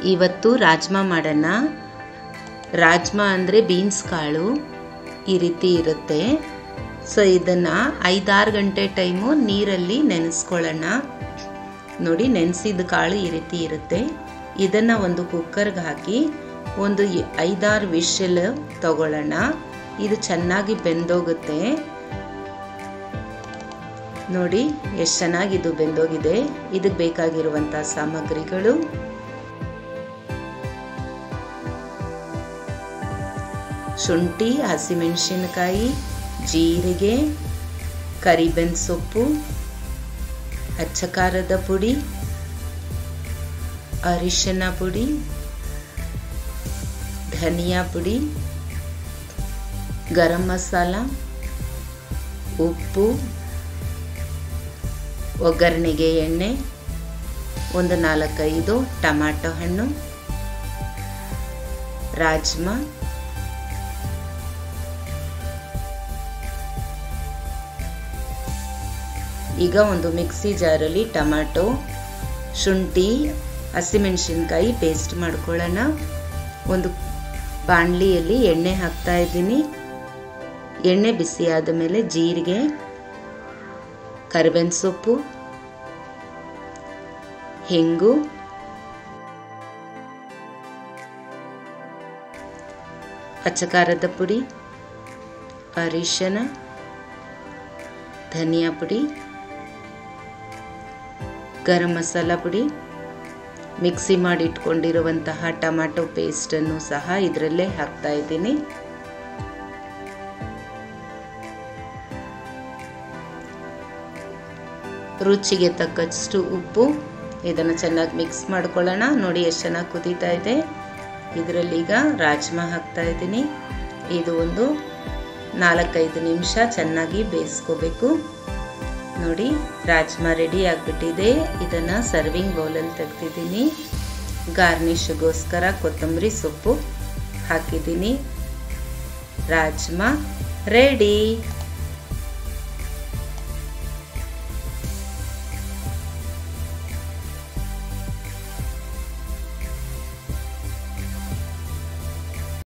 ಇವತ್ತು ರಾಜ್ಮಾ ಮಾಡೋಣ ರಾಜ್ಮಾ ಅಂದರೆ ಬೀನ್ಸ್ ಕಾಳು ಈ ರೀತಿ ಇರುತ್ತೆ ಸೊ ಇದನ್ನು ಐದಾರು ಗಂಟೆ ಟೈಮು ನೀರಲ್ಲಿ ನೆನೆಸ್ಕೊಳ್ಳೋಣ ನೋಡಿ ನೆನೆಸಿದ ಕಾಳು ಈ ರೀತಿ ಇರುತ್ತೆ ಇದನ್ನು ಒಂದು ಕುಕ್ಕರ್ಗೆ ಹಾಕಿ ಒಂದು ಐದಾರು ವಿಷಲ್ ತಗೊಳ್ಳೋಣ ಇದು ಚೆನ್ನಾಗಿ ಬೆಂದೋಗುತ್ತೆ ನೋಡಿ ಎಷ್ಟು ಚೆನ್ನಾಗಿ ಇದು ಬೆಂದೋಗಿದೆ ಇದಕ್ಕೆ ಬೇಕಾಗಿರುವಂಥ ಸಾಮಗ್ರಿಗಳು ಶುಂಠಿ ಹಸಿಮೆಣಸಿನಕಾಯಿ ಜೀರಿಗೆ ಕರಿಬೇನ್ ಸೊಪ್ಪು ಅಚ್ಚ ಖಾರದ ಪುಡಿ ಅರಿಶಿನ ಪುಡಿ ಧನಿಯಾ ಪುಡಿ ಗರಂ ಮಸಾಲ ಉಪ್ಪು ಒಗ್ಗರಣೆಗೆ ಎಣ್ಣೆ ಒಂದು ನಾಲ್ಕೈದು ಟಮಾಟೊ ಹಣ್ಣು ರಾಜ್ಮಾ ಈಗ ಒಂದು ಮಿಕ್ಸಿ ಜಾರಲ್ಲಿ ಟೊಮ್ಯಾಟೊ ಶುಂಠಿ ಹಸಿಮೆಣಸಿನ್ಕಾಯಿ ಪೇಸ್ಟ್ ಮಾಡ್ಕೊಳ್ಳೋಣ ಒಂದು ಬಾಣಲಿಯಲ್ಲಿ ಎಣ್ಣೆ ಹಾಕ್ತಾ ಇದ್ದೀನಿ ಎಣ್ಣೆ ಬಿಸಿ ಆದ ಮೇಲೆ ಜೀರಿಗೆ ಕರಿಬೇನ್ ಸೊಪ್ಪು ಹೆಂಗು ಅಚ್ಚಕಾರದ ಪುಡಿ ಅರಿಶಿನ ಧನಿಯಾ ಪುಡಿ ಗರಂ ಮಸಾಲ ಪುಡಿ ಮಿಕ್ಸಿ ಮಾಡಿ ಇಟ್ಕೊಂಡಿರುವಂತಹ ಟೊಮ್ಯಾಟೊ ಪೇಸ್ಟನ್ನು ಸಹ ಇದರಲ್ಲೇ ಹಾಕ್ತಾ ಇದ್ದೀನಿ ರುಚಿಗೆ ತಕ್ಕಷ್ಟು ಉಪ್ಪು ಇದನ್ನು ಚೆನ್ನಾಗಿ ಮಿಕ್ಸ್ ಮಾಡ್ಕೊಳ್ಳೋಣ ನೋಡಿ ಎಷ್ಟು ಚೆನ್ನಾಗಿ ಕುದೀತಾ ಇದೆ ಇದರಲ್ಲಿ ಈಗ ರಾಜ್ಮಾ ಹಾಕ್ತಾ ಇದ್ದೀನಿ ಇದು ಒಂದು ನಾಲ್ಕೈದು ನಿಮಿಷ ಚೆನ್ನಾಗಿ ಬೇಯಿಸ್ಕೋಬೇಕು ನೋಡಿ ರಾಜ್ಮಾ ರೆಡಿ ಆಗಿಬಿಟ್ಟಿದೆ ಇದನ್ನು ಸರ್ವಿಂಗ್ ಬೌಲಲ್ಲಿ ತೆಗ್ದಿದ್ದೀನಿ ಗಾರ್ನಿಷ್ಗೋಸ್ಕರ ಕೊತ್ತಂಬರಿ ಸೊಪ್ಪು ಹಾಕಿದ್ದೀನಿ ರಾಜ್ಮಾ ರೆಡಿ